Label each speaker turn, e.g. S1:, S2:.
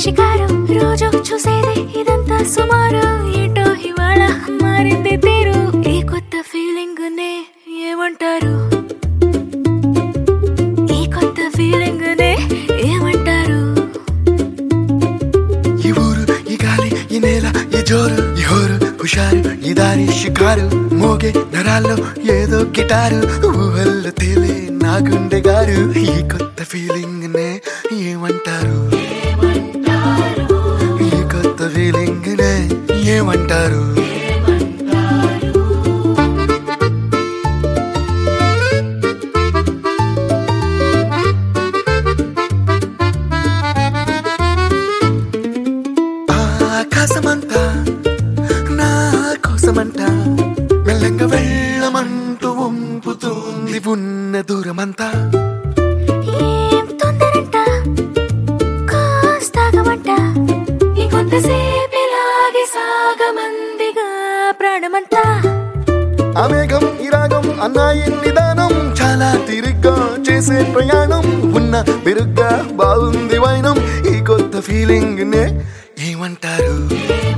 S1: షికారు రోజు చూసేది ఇదంతా సుమారు ఏటో ఇవాళ మారింది తీరు ఈ కొత్త ఫీలింగ్ నే ఏమంటారు ఈ కొత్త ఫీలింగ్ నే ఏమంటారు
S2: ఈ ఊరు ఈ గాలి ఈ నేల ఈ జోరు ఈ హోరు హుషారు ఈ దారి షికారు మోగే నరాల్లో ఏదో గిటారు ఊహల్లో తేలే నా గుండె గారు ఈ కొత్త ఫీలింగ్ నే ఏమంటారు ఈ కొత్త ఫీలింగ్ నే ఏమంటారు ఆకాశమంతా నా కోసమంట మెల్లంగా వెళ్ళమంటూ వంపుతుంది ఉన్న దూరమంతా
S1: ఏం తొందరంట కాస్తాగమంట ఇంకొంతసేపు ఇలాగే సాగమందిగా ప్రాణమంతా
S2: ఆ మేఘం ఈ రాగం అన్నాయి నిదానం చాలా తిరిగ్గా చేసే ప్రయాణం ఉన్న మెరుగ్గా బాగుంది వైనం ఈ కొత్త ఫీలింగ్ నే ఏమంటారు